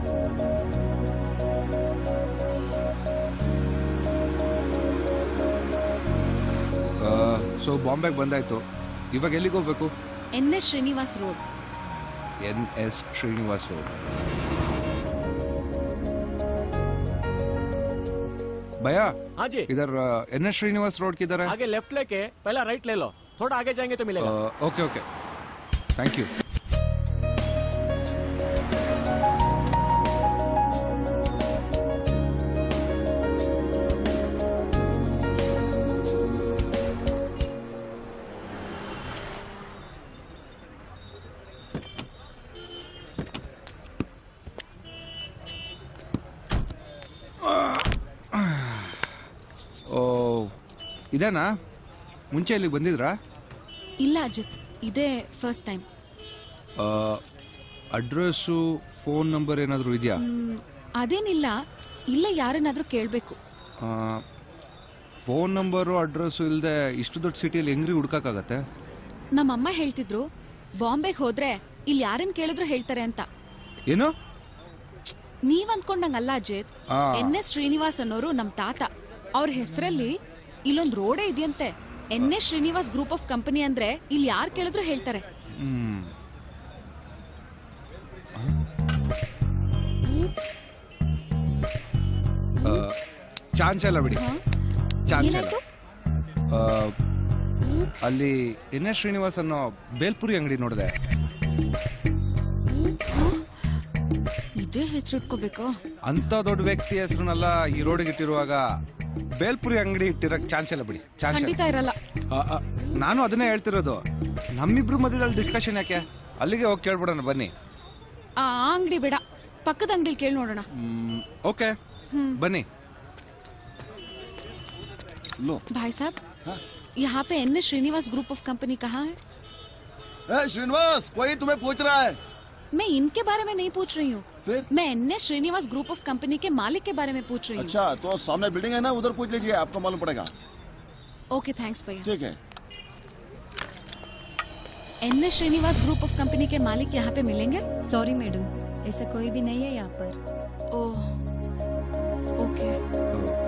So ಬಾಂಬೆಗೆ ಬಂದಾಯ್ತು ಇವಾಗ ಎಲ್ಲಿಗೆ ಹೋಗ್ಬೇಕು N S Srinivas road N S Srinivas road भैया हाँ जी इधर एन एस श्रीनिवास रोड किधर है आगे लेफ्ट लेके पहला राइट ले लो थोड़ा आगे जाएंगे तो मिलेगा ओके ओके थैंक यू ಓ ಇದೇನಾ ಮುಂಚೆ ಇಲ್ಲಿಗೆ ಬಂದಿದ್ರಾ ಇಲ್ಲ ಅಜಿತ್ ಇದೇ first time address phone number ಏನಾದರೂ ಇದೆಯಾ ಅದೇನಿಲ್ಲ ಇಲ್ಲೇ ಯಾರನ್ನಾದ್ರೂ ಕೇಳಬೇಕು ಫೋನ್ ನಂಬರು ಅಡ್ರೆಸ್ಸು ಇಲ್ಲದೆ ಇಷ್ಟು ದೊಡ್ಡ ಸಿಟಿಯಲ್ಲಿ ಹೆಂಗ್ರಿ ಹುಡ್ಕಕ್ಕಾಗತ್ತೆ ನಮ್ಮಮ್ಮ ಹೇಳ್ತಿದ್ರು ಬಾಂಬೆಗೆ ಹೋದ್ರೆ ಇಲ್ಲಿ ಯಾರನ್ನ ಕೇಳಿದ್ರು ಹೇಳ್ತಾರೆ ಅಂತ ಏನು ನೀವ್ ಅಂದ್ಕೊಂಡಂಗಲ್ಲ ಅಜಿತ್ ಆ. ಎನ್ ಎಸ್ ಶ್ರೀನಿವಾಸ್ ಅನ್ನೋರು ನಮ್ ತಾತ ಅವ್ರ ಹೆಸರಲ್ಲಿ ಇಲ್ಲೊಂದ್ ರೋಡೇ ಇದೆಯಂತೆ N S Srinivas group of company ಅಂದ್ರೆ ಇಲ್ಲಿ ಯಾರು ಕೇಳಿದ್ರು ಹೇಳ್ತಾರೆ ಹ್ಮ್ ಚಾನ್ಸ್ ಇಲ್ಲ ಬಿಡಿ ಚಾನ್ಸ್ ಇಲ್ಲ ಏನಾಯ್ತು ಆ, ಅಲ್ಲಿ ಎನ್ ಎಸ್ ಶ್ರೀನಿವಾಸ್ ಅನ್ನೋ ಬೇಲ್ಪುರಿ ಅಂಗಡಿ ನೋಡಿದೆ ಇದೇ ಹೆಸರು ಇಟ್ಕೋಬೇಕು ಅಂತ ದೊಡ್ಡ ವ್ಯಕ್ತಿ ಹೆಸರನ್ನೆಲ್ಲ ಈ ರೋಡಿಗೆ ಇಟ್ಟಿರುವಾಗ ಬೇಲ್ಪುರಿ ಅಂಗಡಿ ಇಟ್ಟಿರಕ್ ಚಾನ್ಸ್ ಇಲ್ಲ ಬಿಡಿ ಚಾನ್ಸ್ ಖಂಡಿತ ಇರಲ್ಲ ನಾನು ಅದನ್ನೇ ಹೇಳ್ತಿರೋದು ನಮ್ಮಿಬ್ರು ಮಧ್ಯದಲ್ಲಿ ಡಿಸ್ಕಷನ್ ಯಾಕೆ ಅಲ್ಲಿಗೆ ಹೋಗಿ ಕೇಳ್ಬಿಡೋಣ ಬನ್ನಿ ಆ ಅಂಗಡಿ ಬೇಡ ಪಕ್ಕದ ಅಂಗಡಿಲಿ ಕೇಳಿ ನೋಡೋಣ ಓಕೆ ಬನ್ನಿ लो भाई साहब यहाँ पे N S Srinivas group of company कहाँ है ए, श्रीनिवास कोई तुम्हें पूछ रहा है मैं इनके बारे में नहीं पूछ रही हूँ फिर मैं N S Srinivas group of company के मालिक के बारे में पूछ रही हूँ अच्छा तो सामने बिल्डिंग है ना उधर पूछ लीजिए आपको मालूम पड़ेगा ओके थैंक्स भैया ठीक है N S Srinivas group of company के मालिक यहाँ पे मिलेंगे सॉरी मैडम ऐसा कोई भी नहीं है यहाँ पर ओह ओके